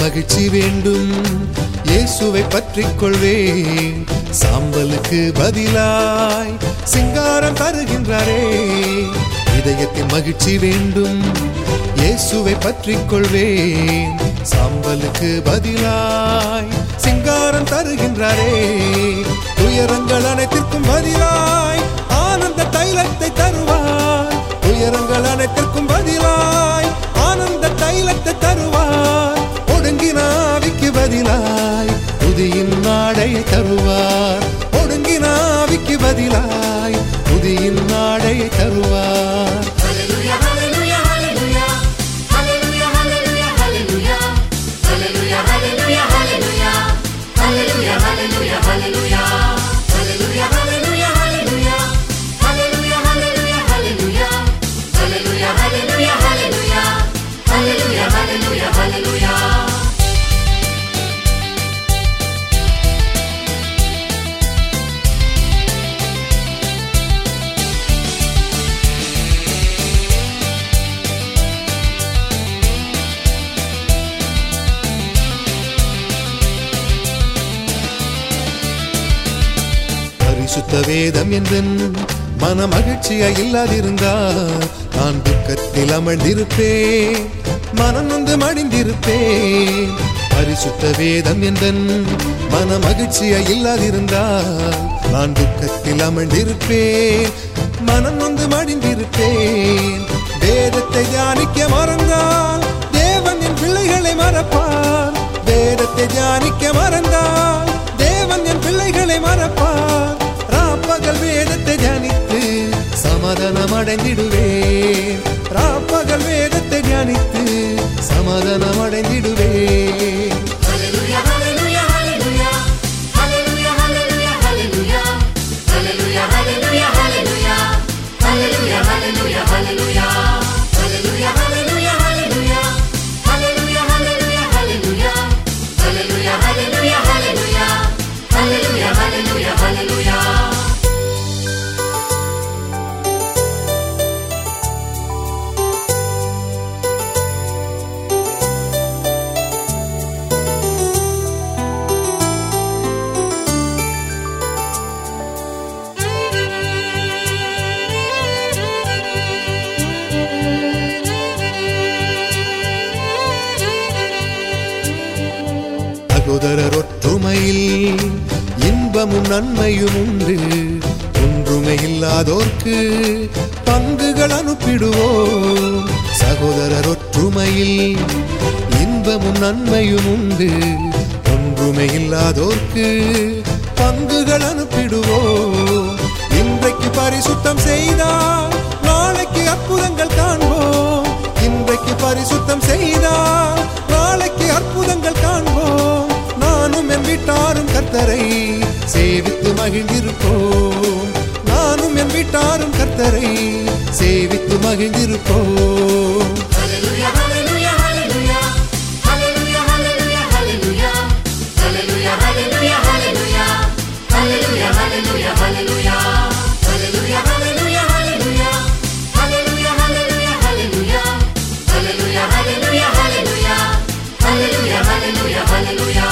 மகிழ்ச்சி வேண்டும் இயேசுவை பற்றிக் கொள்வேன் சாம்பலுக்கு பதிலாய் சிங்காரம் தருகின்றாரே இதயத்தின் மகிழ்ச்சி வேண்டும் இயேசுவை பற்றிக் கொள்வேன் சாம்பலுக்கு பதிலாய் சிங்காரம் தருகின்றாரே துயரங்கள் அனைத்திற்கும் பதிலாய் ஆனந்த தைலத்தை தருவார் துயரங்கள் அனைத்திற்கும் பதிலாய் ஆனந்த தைலத்தை தருவார் ஒடுங்கின ஆவிக்கு பதிலாய் புதியின் நாடையை தருவார் ஒடுங்கின ஆவிக்கு பதிலாய் புதியின் நாடையை தருவார் Hallelujah, hallelujah, hallelujah. Hallelujah, hallelujah, hallelujah. Hallelujah, hallelujah, hallelujah. Hallelujah, hallelujah, hallelujah. Hallelujah, hallelujah, hallelujah. Hallelujah, hallelujah, hallelujah. Hallelujah, hallelujah, hallelujah. Hallelujah, hallelujah, hallelujah. பரிசுத்த வேதம் என்றன் மன மகிழ்ச்சியா இல்லாதிருந்தால் நான் துக்கத்தில் அமர்ந்திருப்பேன் மனம் நொந்து மடிந்திருப்பேன் பரிசுத்த வேதம் என்றன் மன மகிழ்ச்சியா இல்லாதிருந்தால் நான் துக்கத்தில் அமர்ந்திருப்பேன் மனம் நொந்து மடிந்திருப்பேன் வேதத்தை தியானிக்க மறந்தால் தேவன் என் பிள்ளைகளை மறப்பார் வேதத்தை தியானிக்க மறந்தால் தேவன் என் பிள்ளைகளை மறப்பார் ராப்பகல் வேதத்தை தியானித்து சமாதானம் அடைந்திடுவேன் ராப்பகல் வேதத்தை தியானித்து சமாதானம் அடைந்திடுவேன் Hallelujah, hallelujah, hallelujah. Hallelujah, hallelujah, hallelujah. Hallelujah, hallelujah, hallelujah. Hallelujah, hallelujah, hallelujah. Hallelujah, hallelujah, hallelujah. Hallelujah, hallelujah, hallelujah. Hallelujah, hallelujah, hallelujah. Hallelujah, hallelujah, hallelujah. சகோதரர் ஒற்றுமையில் இன்பமும் நன்மையும் உண்டு ஒன்றுமே இல்லாதோர்க்கு பங்குகள் அனுப்பிடுவோம் சகோதரர் ஒற்றுமையில் இன்பமும் நன்மையும் உண்டு ஒன்றுமே இல்லாதோர்க்கு பங்குகள் அனுப்பிடுவோம் இன்றைக்கு பரிசுத்தம் செய்தால் நாளைக்கு அற்புதங்கள் காண்போம் இன்றைக்கு பரிசுத்தம் செய்தால் நாளைக்கு அற்புதங்கள் காண்போம் நானும் என் வீட்டாரும் கர்த்தரை சேவித்து மகிழ்ந்திருப்போம் நானும் என் வீட்டாரும் கர்த்தரை சேவித்து மகிழ்ந்திருப்போம் Hallelujah, hallelujah, hallelujah. Hallelujah, hallelujah, hallelujah. Hallelujah, hallelujah, hallelujah. Hallelujah, hallelujah, hallelujah. Hallelujah, hallelujah, hallelujah. Hallelujah, hallelujah, hallelujah. Hallelujah, hallelujah, hallelujah. Hallelujah, hallelujah, hallelujah.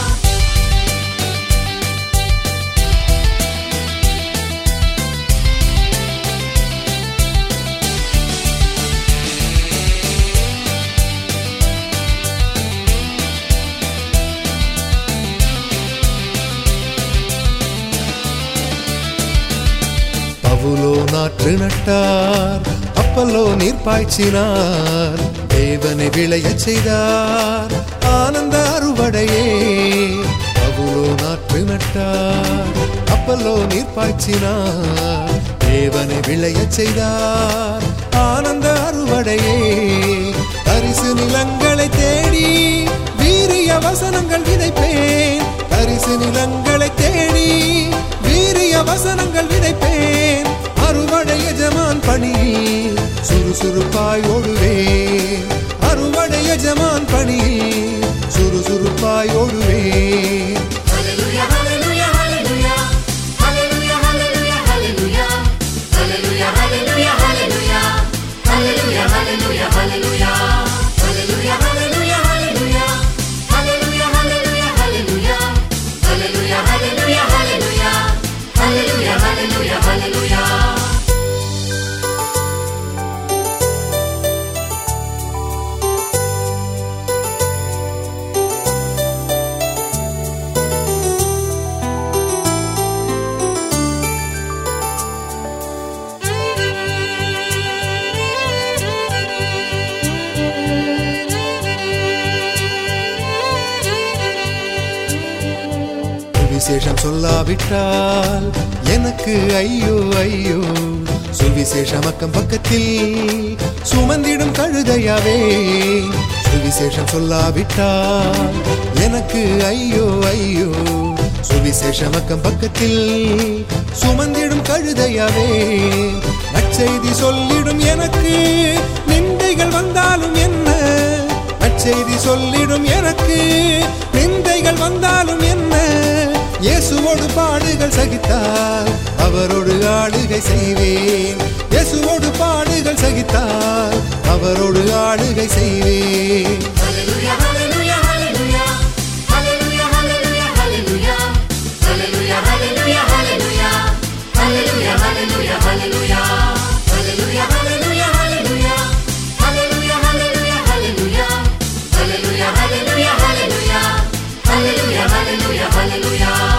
பவுலோ நாற்று நட்டார் அப்பல்லோ நீர் பாய்ச்சினார் தேவனை விளையச் செய்தார் ஆனந்த அறுவடையே பவுலோ நாற்று நட்டார் அப்பல்லோ நீர் பாய்ச்சினார் தேவனை விளையச் செய்தார் ஆனந்த அறுவடையே பரிசு நிலங்களை தேடி வீரிய வசனங்கள் விதைப்பேன் பரிசு நிலங்களை தேடி வீரிய வசனங்கள் விதைப்பேன் அறுவடை எஜமான் பணியில் சுறுசுறுப்பாய் ஓடுவேன் அறுவடை எஜமான் பணியில் சுறுசுறுப்பாய் ஓடுவேன் Hallelujah, hallelujah, hallelujah. Hallelujah, hallelujah, hallelujah. Hallelujah, hallelujah, hallelujah. Hallelujah, hallelujah, hallelujah. Hallelujah, hallelujah, hallelujah. hallelujah, hallelujah. சுவிசேஷம் சொல்லாவிட்டால் எனக்கு ஐயோ ஐயோ சுவிசேஷம் அக்கம் பக்கத்தில் சுமந்திடும் கழுதையாவே சுவிசேஷம் சொல்லாவிட்டால் எனக்கு ஐயோ ஐயோ சுவிசேஷம் அக்கம் பக்கத்தில் சுமந்திடும் கழுதையாவே நற்செய்தி சொல்லிடும் எனக்கு நிந்தைகள் வந்தாலும் என்ன நற்செய்தி சொல்லிடும் எனக்கு நிந்தைகள் வந்தாலும் என்ன இயேசுவோடு பாடுகள் சகித்தார் அவரோடு ஆளுகை செய்வேன் இயேசுவோடு பாடுகள் சகித்தார் அவரோடு ஆளுகை செய்வேன் Hallelujah, hallelujah, hallelujah. Hallelujah, hallelujah, hallelujah. Hallelujah, hallelujah, hallelujah. Hallelujah, hallelujah, hallelujah. Hallelujah, hallelujah, hallelujah. Hallelujah, hallelujah, hallelujah. Hallelujah, hallelujah, hallelujah. Hallelujah, hallelujah, hallelujah.